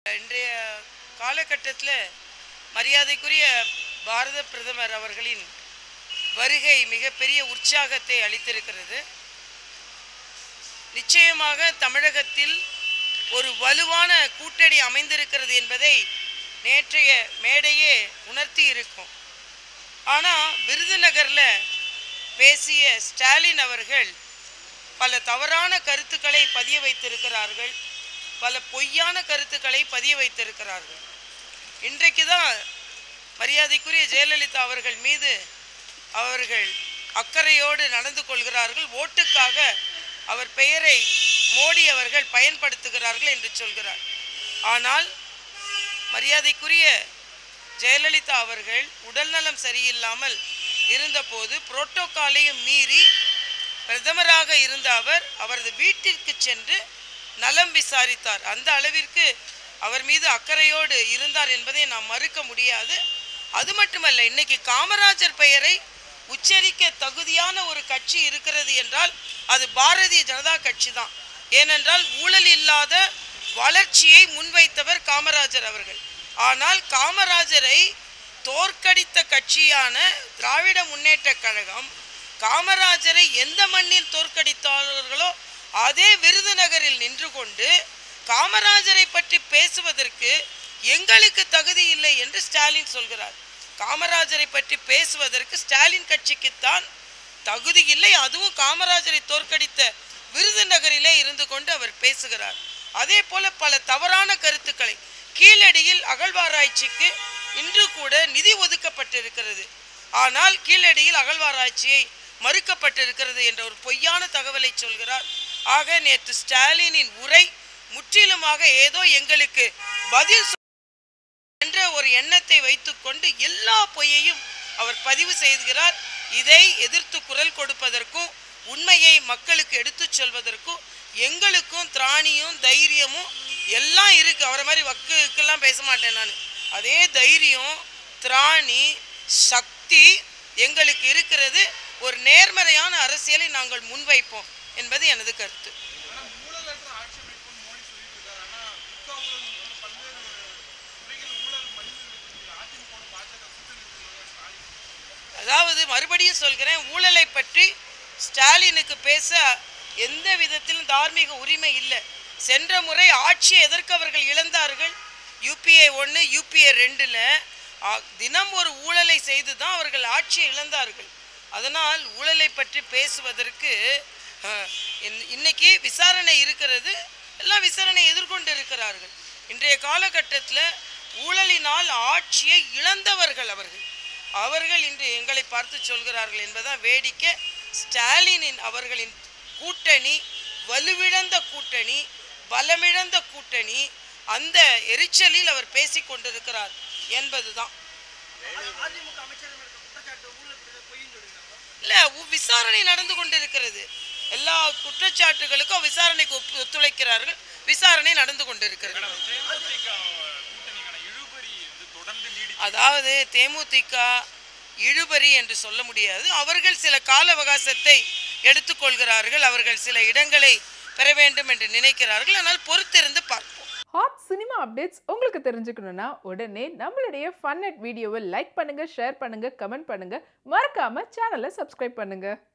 இன்றைய காலகட்டத்தில் மரியாதைக்குரிய பாரத பிரதமர் அவர்களின் வருகை மிகப்பெரிய உற்சாகத்தை அளித்திருக்கிறது நிச்சயமாக தமிழகத்தில் ஒரு வலுவான கூட்டணி அமைந்திருக்கிறது என்பதை நேற்றைய மேடையே உணர்த்தி இருக்கும் ஆனால் விருதுநகரில் பேசிய ஸ்டாலின் அவர்கள் பல தவறான கருத்துக்களை பதிய வைத்திருக்கிறார்கள் பல பொய்யான கருத்துக்களை பதிய வைத்திருக்கிறார்கள் இன்றைக்கு தான் மரியாதைக்குரிய ஜெயலலிதா அவர்கள் மீது அவர்கள் அக்கறையோடு நடந்து கொள்கிறார்கள் ஓட்டுக்காக அவர் பெயரை மோடி அவர்கள் பயன்படுத்துகிறார்கள் என்று சொல்கிறார் ஆனால் மரியாதைக்குரிய ஜெயலலிதா அவர்கள் உடல்நலம் சரியில்லாமல் இருந்தபோது புரோட்டோகாலையும் மீறி பிரதமராக இருந்த அவர் அவரது வீட்டிற்கு சென்று நலம் விசாரித்தார் அந்த அளவிற்கு அவர் மீது அக்கறையோடு இருந்தார் என்பதை நாம் மறுக்க முடியாது அது மட்டுமல்ல இன்னைக்கு காமராஜர் பெயரை உச்சரிக்க தகுதியான ஒரு கட்சி இருக்கிறது என்றால் அது பாரதிய ஜனதா கட்சி தான் ஏனென்றால் ஊழல் இல்லாத வளர்ச்சியை முன்வைத்தவர் காமராஜர் அவர்கள் ஆனால் காமராஜரை தோற்கடித்த கட்சியான திராவிட முன்னேற்ற கழகம் காமராஜரை எந்த மண்ணில் தோற்கடித்தார்களோ அதே விருதுநகரில் நின்று கொண்டு காமராஜரை பற்றி பேசுவதற்கு எங்களுக்கு தகுதி இல்லை என்று ஸ்டாலின் சொல்கிறார் காமராஜரை பற்றி பேசுவதற்கு ஸ்டாலின் கட்சிக்குத்தான் தகுதி இல்லை அதுவும் காமராஜரை தோற்கடித்த விருதுநகரிலே இருந்து கொண்டு அவர் பேசுகிறார் அதே போல பல தவறான கருத்துக்களை கீழடியில் அகழ்வாராய்ச்சிக்கு இன்று கூட நிதி ஒதுக்கப்பட்டிருக்கிறது ஆனால் கீழடியில் அகழ்வாராய்ச்சியை மறுக்கப்பட்டிருக்கிறது என்ற ஒரு பொய்யான தகவலை சொல்கிறார் ஆக நேற்று ஸ்டாலினின் உரை முற்றிலுமாக ஏதோ எங்களுக்கு பதில் சொ- என்ற ஒரு எண்ணத்தை வைத்துக்கொண்டு எல்லா பொய்யையும் அவர் பதிவு செய்கிறார் இதை எதிர்த்து குரல் கொடுப்பதற்கும் உண்மையை மக்களுக்கு எடுத்துச் சொல்வதற்கும் எங்களுக்கும் திராணியும் தைரியமும் எல்லாம் இருக்கு அவரை மாதிரி வக்குக்கெல்லாம் பேச மாட்டேன் நான் அதே தைரியம் திராணி சக்தி எங்களுக்கு இருக்கிறது ஒரு நேர்மறையான அரசியலை நாங்கள் முன்வைப்போம் என்பது எனது கருத்து ஆனா ஊழலற்ற ஆட்சி அமைப்புன்னு மோடி சொல்லிட்டு இருக்காரு ஆனா முக்கா ஊழல் உட்பட பல்வேறு துறைகள் ஊழல் மலிந்து இருக்குது அதிமுக பாஜக கூட்டணி ஸ்டாலின் அதாவது மறுபடியும் சொல்கிறேன் ஊழலை பற்றி ஸ்டாலினுக்கு பேச எந்த விதத்திலும் தார்மீக உரிமை இல்லை சென்ற முறை ஆட்சியை எதற்கு அவர்கள் இழந்தார்கள் யூபிஏ ஒன்று யூபிஏ ரெண்டில் தினம் ஒரு ஊழலை செய்து தான் அவர்கள் ஆட்சியை இழந்தார்கள் அதனால் ஊழலை பற்றி பேசுவதற்கு அஹ், இன்- இன்னைக்கு விசாரணை இருக்கிறது எல்லாம் விசாரணை எதிர்கொண்டு இருக்கிறார்கள் இன்றைய காலகட்டத்தில் ஊழலினால் ஆட்சியை இழந்தவர்கள் அவர்கள் அவர்கள் இன்று எங்களை பார்த்து சொல்கிறார்கள் என்பதான் வேடிக்கை ஸ்டாலினின் அவர்களின் கூட்டணி வலுவிழந்த கூட்டணி பலமிழந்த கூட்டணி அந்த எரிச்சலில் அவர் பேசிக் கொண்டிருக்கிறார் என்பதுதான் அதிமுக அமைச்சர் குற்றச்சாட்டு ஊழல் பொய்ன்னு சொல்லியிருக்காங்க இல்ல உ- விசாரணை நடந்து கொண்டிருக்கிறது எல்லா குற்றச்சாட்டுகளுக்கும் விசாரணைக்கு ஒப்பு- ஒத்துழைக்கிறார்கள் விசாரணை நடந்து கொண்டிருக்கிறது தேமுதிக கூட்டணிக்கான இழுபறி இது தொடர்ந்து நீடி அதாவது தேமுதிக இழுபறி என்று சொல்ல முடியாது அவர்கள் சில கால அவகாசத்தை எடுத்துக்கொள்கிறார்கள் அவர்கள் சில இடங்களை பெற வேண்டும் என்று நினைக்கிறார்கள் ஆனால் பொறுத்திருந்து பார்ப்போம் ஹாட் சினிமா அப்டேட்ஸ் உங்களுக்கு தெரிஞ்சுக்கணுன்னா உடனே நம்மளுடைய ஃபன் அட் வீடியோவை லைக் பண்ணுங்க ஷேர் பண்ணுங்க கமெண்ட் பண்ணுங்க மறக்காம சேனலை சப்ஸ்கிரைப் பண்ணுங்க